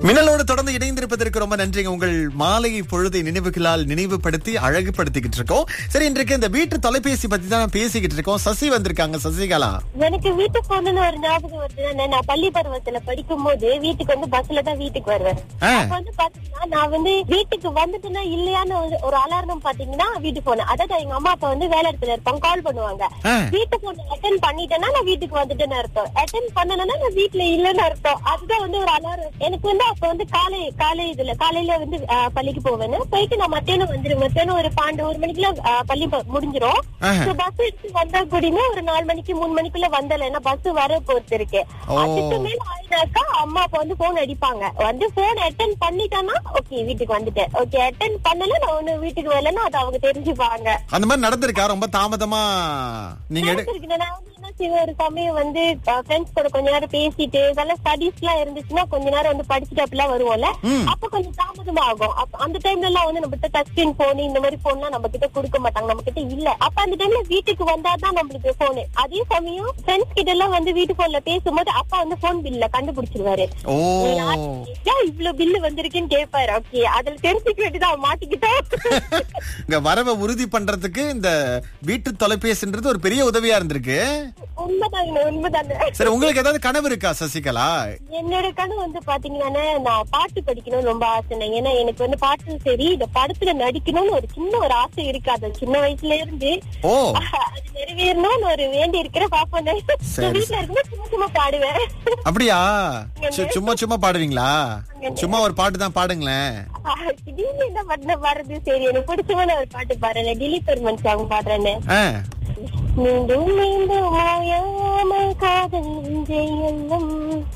மின்னலோடு தொடர்ந்து இணைந்திருப்பதற்கு ரொம்ப நன்றிங்க உங்கள் மாலை பொழுதை நினைவுகளால் நினைவுபடுத்தி அழகுபடுத்திக்கிட்டு இருக்கோம் சரி இன்றைக்கு இந்த வீட்டு தொலைபேசி பத்தி தான் பேசிக்கிட்டு இருக்கோம் சசி வந்திருக்காங்க சசிகலா எனக்கு வீட்டுக்கு போகணும்னு ஒரு ஞாபகம் வருதுன்னா நான் பள்ளி பருவத்துல படிக்கும் போது வீட்டுக்கு வந்து பஸ்ல தான் வீட்டுக்கு வருவேன் ஆ. அப்ப வந்து பாத்தீங்கன்னா நான் வந்து வீட்டுக்கு வந்துட்டுனா இல்லையான்னு ஒரு- ஒரு அலாரம் பாத்தீங்கன்னா வீட்டுக்கு போனேன் அதாவது எங்க அம்மா அப்பா வந்து வேலை இடத்துல இருப்பாங்க கால் பண்ணுவாங்க ஆ. வீட்டுக்கு ஒண்ணு அட்டன் பண்ணிட்டேன்னா நான் வீட்டுக்கு வந்துட்டேன்னு அர்த்தம் அட்டன் பண்ணனா நான் வீட்டுல இல்லைன்னு அர்த்தம் அதுதான் வந்து ஒரு அலாரம் எனக்கு வந்து அப்ப வந்து காலை காலை இதுல காலையில வந்து ஆ, பள்ளிக்கு போவேன் போயிட்டு நான் மத்தியானம் வந்துருவேன் மத்தியானம் ஒரு பன்னெண்டு ஒரு மணிக்குலாம் ஆ, பள்ளி ப- முடிஞ்சிரும் ஆஹா. பஸ் எடுத்து வந்தா கூடயுமே ஒரு நாலு மணிக்கு மூணு மணிக்குள்ள வந்தல ஏன்னா பஸ் வர பொறுத்து இருக்கு ஓ. அதுக்கு மேல ஆயினாக்கா அம்மா அப்பா வந்து போன் அடிப்பாங்க வந்து போன் அட்டன் பண்ணிட்டானா ஓகே வீட்டுக்கு வந்துட்டேன் ஓகே அட்டன் பண்ணல நான் ஒண்ணு வீட்டுக்கு வரலன்னா அது அவங்க தெரிஞ்சுப்பாங்க அந்த மாதிரி நடந்திருக்கா ரொம்ப தாமதமா நீங்க எடு இருக்கு. நான் வந்து என்ன செய்வேன் ஒரு சமயம் வந்து ஃப்ரெண்ட்ஸ் கூட கொஞ்ச நேரம் பேசிட்டு இதெல்லாம் ஸ்டடிஸ் எல்லாம் இருந்துச்சுன்னா கொஞ்ச நேரம் வந்து படிச்சுட்டு அப்படிலாம் வருவோம்ல ம். அப்ப கொஞ்சம் தாமதமா ஆகும் அப்ப அந்த டைம்ல எல்லாம் வந்து நம்ம கிட்ட டச் ஸ்கிரீன் போன் இந்த மாதிரி போன்லாம் நம்ம கிட்ட கொடுக்க மாட்டாங்க நம்ம கிட்ட இல்ல அப்ப அந்த டைம்ல வீட்டுக்கு வந்தாதான் நம்மளுக்கு போனு அதே சமயம் ஃப்ரெண்ட்ஸ் கிட்ட எல்லாம் வந்து வீட்டு போன்ல பேசும்போது அப்பா வந்து போன் பில்ல கண்டுபிடிச்சிருவாரு ஓ நீ யாருக்கு ஏன் இவ்வளவு பில்லு வந்திருக்குன்னு கேட்பாரு ஓகே அதுல தெரிஞ்சுக்க வேண்டியதான் மாட்டிக்கிட்டோம் இங்க வரவை உறுதி பண்றதுக்கு இந்த வீட்டு தொலைபேசின்றது ஒரு பெரிய உதவியா இருந்திருக்கு உண்மைதாங்க உண்மைதாங்க சரி உங்களுக்கு ஏதாவது கனவு இருக்கா சசிகலா என்னோட கனவு வந்து பாத்தீங்கன்னா நான் பாட்டு படிக்கணும்னு ரொம்ப ஆசை ஏன்னா எனக்கு வந்து பாட்டு சரி இந்த படத்துல நடிக்கணும்னு ஒரு சின்ன ஒரு ஆசை இருக்கு அது சின்ன வயசுல இருந்து ஓ அது நிறைவேறணும்னு ஒரு வேண்டி இருக்கிற பாப்பேன் சரி. வீட்டுல இருக்கும்போது சும்மா சும்மா பாடுவேன் அப்படியா சு- சும்மா சும்மா பாடுவீங்களா சும்மா ஒரு பாட்டு தான் பாடுங்களேன் திடீர்னு என்ன பண்ண பாடுறது சரி எனக்கு பிடிச்சமான ஒரு பாட்டு பாடுறேன் டிலீட் பெருமன் சாங் பாடுறேன்னு ஆ, மீண்டும் மீண்டும் ஓயாமல் காதல் நெஞ்சையெல்லாம்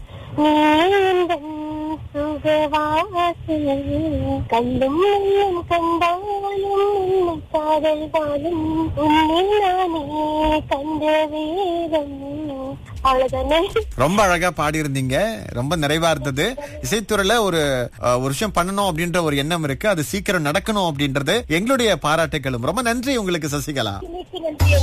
நீந்தன் சுகவாசல் கண்டும் மையம் கண்டாலும் உன்னை காதல் வாழும் உன்னில் நானே கண்ட வேதம் அவ்வளவுதானே ரொம்ப அழகா பாடியிருந்தீங்க ரொம்ப நிறைவா இருந்தது இசைத்துறையில ஒரு அஹ், ஒரு விஷயம் பண்ணணும் அப்படின்ற ஒரு எண்ணம் இருக்கு அது சீக்கிரம் நடக்கணும் அப்படின்றது எங்களுடைய பாராட்டுகளும் ரொம்ப நன்றி உங்களுக்கு சசிகலா இன்னைக்கு நன்றி